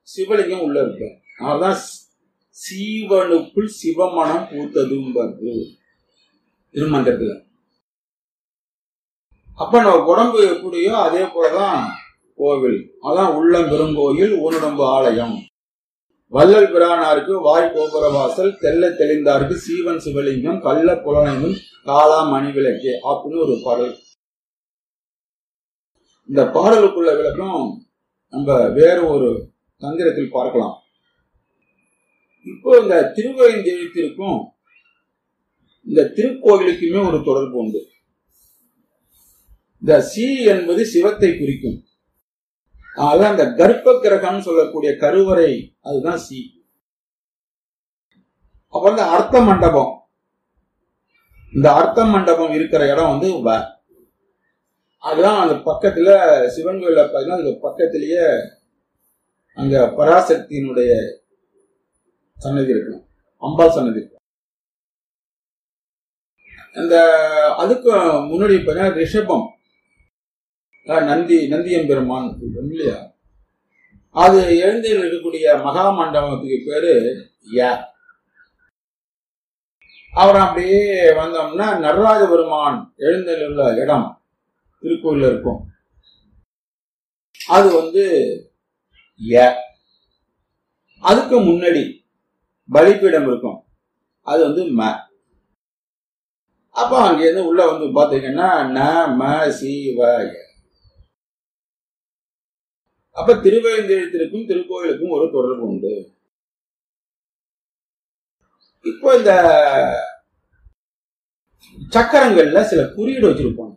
சிவலிங்கம் உள்ள இருக்கு அதனாலதான் சீவனுக்குள் சிவமனம் பூத்ததும்பது திருமந்திரத்துல அப்ப நம்ம உடம்பு எப்படியோ அதே போலதான் கோவில் அதான் உள்ளம் பெருங்கோயில் ஊனுடம்பு ஆலயம் வள்ளல் பிரானாருக்கு வாய் கோபுர வாசல் தெல்ல தெளிந்தாருக்கு சீவன் சிவலிங்கம் கள்ள புலனையும் காலா மணி விளக்கே அப்படின்னு ஒரு பாடல் இந்த பாடலுக்குள்ள விளக்கம் நம்ம வேற ஒரு தந்திரத்தில் பார்க்கலாம் இப்போ இந்த திருவயந்தெழுத்திற்கும் இந்த திருக்கோவிலுக்குமே ஒரு தொடர்பு உண்டு இந்த சி என்பது சிவத்தை குறிக்கும் அதான் அந்த கர்ப்ப கிரகம் சொல்லக்கூடிய கருவறை அதுதான் சி அப்ப வந்து அர்த்த மண்டபம் இந்த அர்த்த மண்டபம் இருக்கிற இடம் வந்து வ அதுதான் அந்த பக்கத்துல சிவன் கோயில பார்த்தீங்கன்னா அதுக்கு பக்கத்திலேயே அங்க பராசக்தியினுடைய சன்னதி இருக்கும் அம்பாள் சன்னதி இருக்கும் அந்த அதுக்கு முன்னாடி பார்த்தீங்கன்னா ரிஷபம் அஹ் நந்தி நந்தியம்பெருமான் சொல்றோம் இல்லையா அது எழுந்தில் இருக்கக்கூடிய மகா மண்டபத்துக்கு பேரு ய அப்புறம் அப்படியே வந்தோம்னா நடராஜ பெருமான் எழுந்தல் உள்ள இடம் திருக்கோயில்ல இருக்கும் அது வந்து ய அதுக்கு முன்னாடி பலிப்பீடம் இருக்கும் அது வந்து ம அப்ப அங்கேருந்து உள்ள வந்து பாத்தீங்கன்னா ந ம சி வ ய அப்ப திருவேந்தெழுத்திற்கும் திருக்கோயிலுக்கும் ஒரு தொடர்பு உண்டு இப்போ இந்த சக்கரங்கள்ல சில குறியீடு வச்சிருப்பாங்க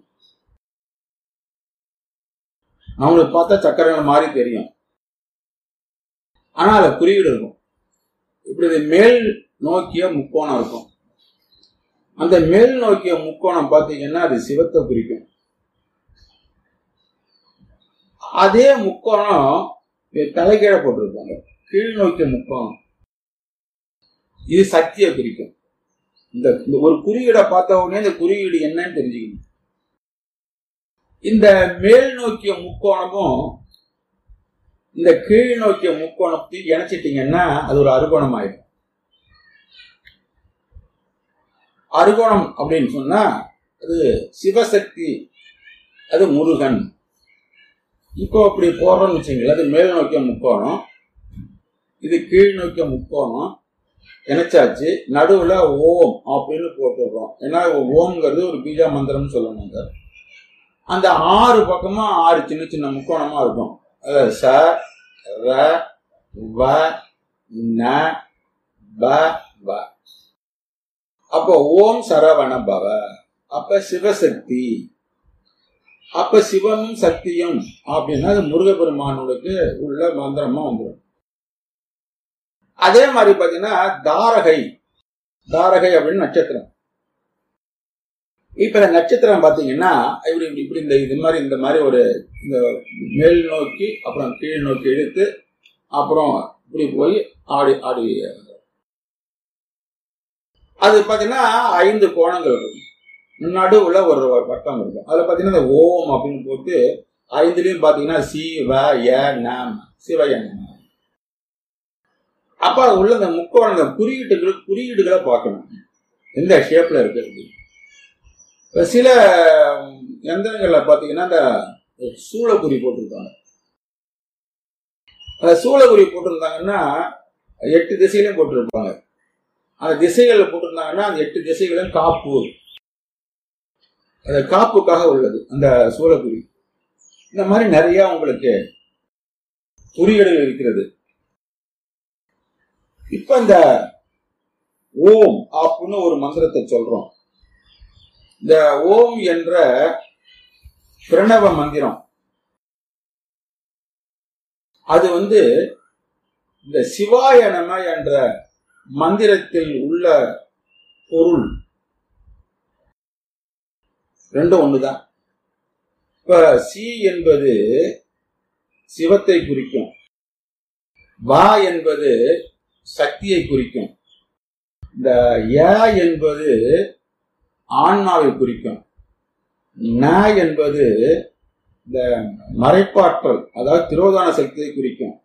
அவங்களுக்கு பார்த்தா சக்கரங்கள் மாதிரி தெரியும் ஆனா அதுல குறியீடு இருக்கும் இப்படி இது மேல் நோக்கிய முக்கோணம் இருக்கும் அந்த மேல் நோக்கிய முக்கோணம் பார்த்தீங்கன்னா அது சிவத்தை குறிக்கும் அதே முக்கோணம் தலைகீழ போட்டிருப்பாங்க கீழ் நோக்கிய முக்கோணம் இது சக்தியை குறிக்கும் இந்த இந்த ஒரு குறியீடை பார்த்த உடனே இந்த குறியீடு என்னன்னு தெரிஞ்சுக்கணும் இந்த மேல் நோக்கிய முக்கோணமும் இந்த கீழ் நோக்கிய முக்கோணத்தையும் இணைச்சிட்டீங்கன்னா அது ஒரு அறுகோணம் ஆயிடும் அறுகோணம் அப்படின்னு சொன்னா அது சிவசக்தி அது முருகன் இப்போ அப்படி போடுறோம்னு வச்சுங்களேன் அது மேல் நோக்கிய முக்கோணம் இது கீழ் நோக்கிய முக்கோணம் இணைச்சாச்சு நடுவுல ஓம் அப்படின்னு போட்டுடுறோம் ஏன்னா ஓம்ங்கிறது ஒரு பீஜா மந்திரம்னு சொல்லணுங்க அந்த ஆறு பக்கமா ஆறு சின்ன சின்ன முக்கோணமா இருக்கும் அதாவது ச ர வ ந ப வ அப்போ ஓம் சரவண பவ அப்ப சிவசக்தி அப்ப சிவனும் சக்தியும் அப்படின்னா அது முருகப்பெருமானுக்கு உள்ள மந்திரமா வந்துடும் அதே மாதிரி பாத்தீங்கன்னா தாரகை தாரகை அப்படின்னு நட்சத்திரம் இப்ப இந்த நட்சத்திரம் பாத்தீங்கன்னா இப்படி இப்படி இப்படி இந்த இது மாதிரி இந்த மாதிரி ஒரு இந்த மேல் நோக்கி அப்புறம் கீழ் நோக்கி இழுத்து அப்புறம் இப்படி போய் ஆடி ஆடி அது பாத்தீங்கன்னா ஐந்து கோணங்கள் இருக்கும் நடுவுல ஒரு வட்டம் இருக்கும் அதுல பாத்தீங்கன்னா இந்த ஓம் அப்படின்னு போட்டு ஐந்துலயும் பாத்தீங்கன்னா சி வ ய நம் சிவய நம அப்ப அது உள்ள இந்த முக்கோண குறியீடுகள் குறியீடுகளை பார்க்கணும் எந்த ஷேப்ல இருக்கு இப்ப சில எந்திரங்கள்ல பாத்தீங்கன்னா இந்த சூளக்குறி போட்டிருக்காங்க அந்த சூளக்குறி போட்டிருந்தாங்கன்னா எட்டு திசையிலையும் போட்டிருப்பாங்க அந்த திசைகளை போட்டிருந்தாங்கன்னா அந்த எட்டு திசைகளும் காப்பு அந்த காப்புக்காக உள்ளது அந்த சூளக்குறி இந்த மாதிரி நிறைய உங்களுக்கு குறியீடுகள் இருக்கிறது இப்ப இந்த ஓம் அப்படின்னு ஒரு மந்திரத்தை சொல்றோம் இந்த ஓம் என்ற பிரணவ மந்திரம் அது வந்து இந்த சிவாய நம என்ற மந்திரத்தில் உள்ள பொருள் ரெண்டும் ஒண்ணுதான் இப்ப சி என்பது சிவத்தை குறிக்கும் வா என்பது சக்தியை குறிக்கும் இந்த ய என்பது ஆன்மாவை குறிக்கும் ந என்பது இந்த மறைப்பாற்றல் அதாவது திரோதான சக்தியை குறிக்கும்